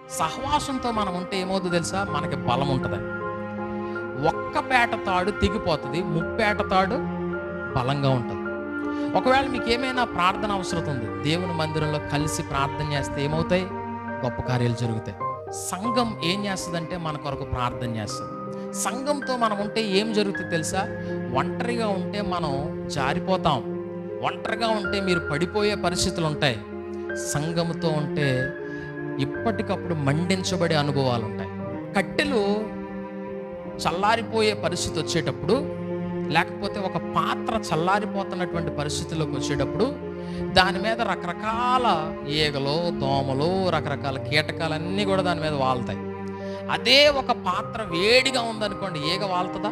సహవాసంతో మనం ఉంటే ఏమవుతుందో తెలుసా మనకి బలం ఉంటుంది ఒక్క పేట తాడు తెగిపోతుంది ముప్పేట తాడు బలంగా ఉంటుంది ఒకవేళ మీకు ఏమైనా ప్రార్థన అవసరం ఉంది దేవుని మందిరంలో కలిసి ప్రార్థన చేస్తే ఏమవుతాయి గొప్ప కార్యాలు జరుగుతాయి సంఘం ఏం చేస్తుందంటే మన కొరకు ప్రార్థన చేస్తుంది సంఘంతో మనం ఉంటే ఏం జరుగుతుంది తెలుసా ఒంటరిగా ఉంటే మనం జారిపోతాం ఒంటరిగా ఉంటే మీరు పడిపోయే పరిస్థితులు ఉంటాయి సంఘముతో ఉంటే ఇప్పటికప్పుడు మండించబడే అనుభవాలు ఉంటాయి కట్టెలు చల్లారిపోయే పరిస్థితి వచ్చేటప్పుడు లేకపోతే ఒక పాత్ర చల్లారిపోతున్నటువంటి పరిస్థితుల్లోకి వచ్చేటప్పుడు దాని మీద రకరకాల ఈగలు దోమలు రకరకాల కీటకాలన్నీ కూడా దాని మీద వాళ్తాయి అదే ఒక పాత్ర వేడిగా ఉందనుకోండి ఈగ వాళ్తుందా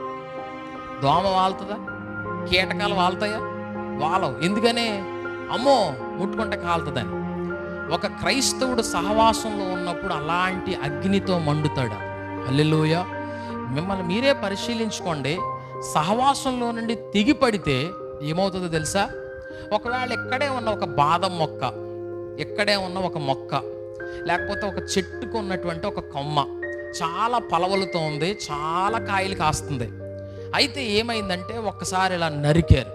దోమ వాళ్తుందా కీటకాలు వాళ్తాయా వాలవు ఎందుకనే అమ్మో ముట్టుకుంటే కాలుతుందని ఒక క్రైస్తవుడు సహవాసంలో ఉన్నప్పుడు అలాంటి అగ్నితో మండుతాడు హల్లెలూయ మిమ్మల్ని మీరే పరిశీలించుకోండి సహవాసంలో నుండి తెగిపడితే ఏమవుతుందో తెలుసా ఒకవేళ ఇక్కడే ఉన్న ఒక బాదం మొక్క ఇక్కడే ఉన్న ఒక మొక్క లేకపోతే ఒక చెట్టుకు ఉన్నటువంటి ఒక కొమ్మ చాలా పలవలతో ఉంది చాలా కాయలు కాస్తుంది అయితే ఏమైందంటే ఒక్కసారి ఇలా నరికారు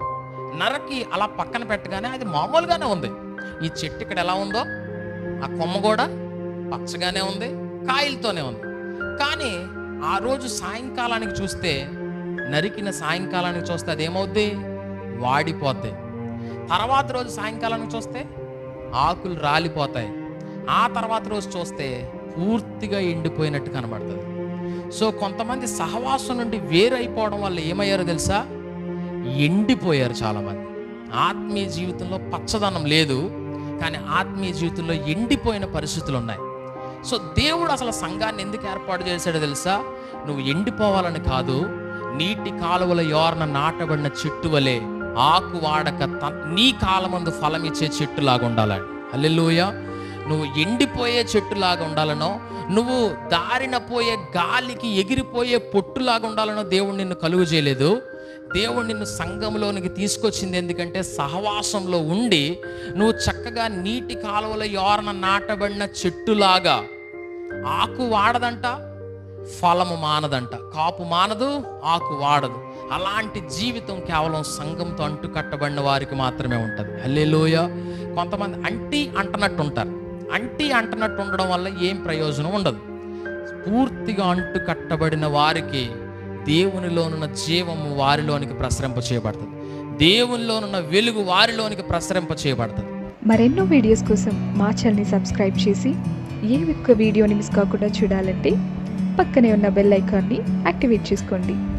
నరకి అలా పక్కన పెట్టగానే అది మామూలుగానే ఉంది ఈ చెట్టు ఇక్కడ ఎలా ఉందో ఆ కొమ్మ కూడా పచ్చగానే ఉంది కాయలతోనే ఉంది కానీ ఆ రోజు సాయంకాలానికి చూస్తే నరికిన సాయంకాలానికి చూస్తే అదేమవుద్ది వాడిపోద్ది తర్వాత రోజు సాయంకాలానికి చూస్తే ఆకులు రాలిపోతాయి ఆ తర్వాత రోజు చూస్తే పూర్తిగా ఎండిపోయినట్టు కనబడుతుంది సో కొంతమంది సహవాసం నుండి వేరైపోవడం వల్ల ఏమయ్యారో తెలుసా ఎండిపోయారు చాలామంది ఆత్మీయ జీవితంలో పచ్చదనం లేదు కానీ ఆత్మీయ జీవితంలో ఎండిపోయిన పరిస్థితులు ఉన్నాయి సో దేవుడు అసలు సంఘాన్ని ఎందుకు ఏర్పాటు చేశాడో తెలుసా నువ్వు ఎండిపోవాలని కాదు నీటి కాలువల యోరన నాటబడిన చెట్టు వలె ఆకు వాడక త- నీ కాలమందు ఫలం ఇచ్చే చెట్టులాగా ఉండాలని అల్లెలుయ నువ్వు ఎండిపోయే చెట్టులాగా ఉండాలనో నువ్వు దారిన పోయే గాలికి ఎగిరిపోయే పొట్టులాగా ఉండాలనో దేవుడు నిన్ను కలుగు చేయలేదు దేవుడు నిన్ను సంఘంలోనికి తీసుకొచ్చింది ఎందుకంటే సహవాసంలో ఉండి నువ్వు చక్కగా నీటి కాలువల యోరన నాటబడిన చెట్టులాగా ఆకు వాడదంట ఫలము మానదంట కాపు మానదు ఆకు వాడదు అలాంటి జీవితం కేవలం సంఘంతో అంటు కట్టబడిన వారికి మాత్రమే ఉంటుంది హల్లెలూయ కొంతమంది అంటి అంటనట్టు ఉంటారు అంటి అంటనట్టు ఉండడం వల్ల ఏం ప్రయోజనం ఉండదు పూర్తిగా అంటు కట్టబడిన వారికి దేవునిలోనున్న జీవము వారిలోనికి ప్రసరింప చేయబడుతుంది దేవునిలోనున్న వెలుగు వారిలోనికి ప్రసరింప చేయబడుతుంది మరెన్నో వీడియోస్ కోసం మా ఛానల్ని సబ్స్క్రైబ్ చేసి ఏ ఒక్క వీడియోని మిస్ కాకుండా చూడాలంటే పక్కనే ఉన్న బెల్ ఐకాన్ని యాక్టివేట్ చేసుకోండి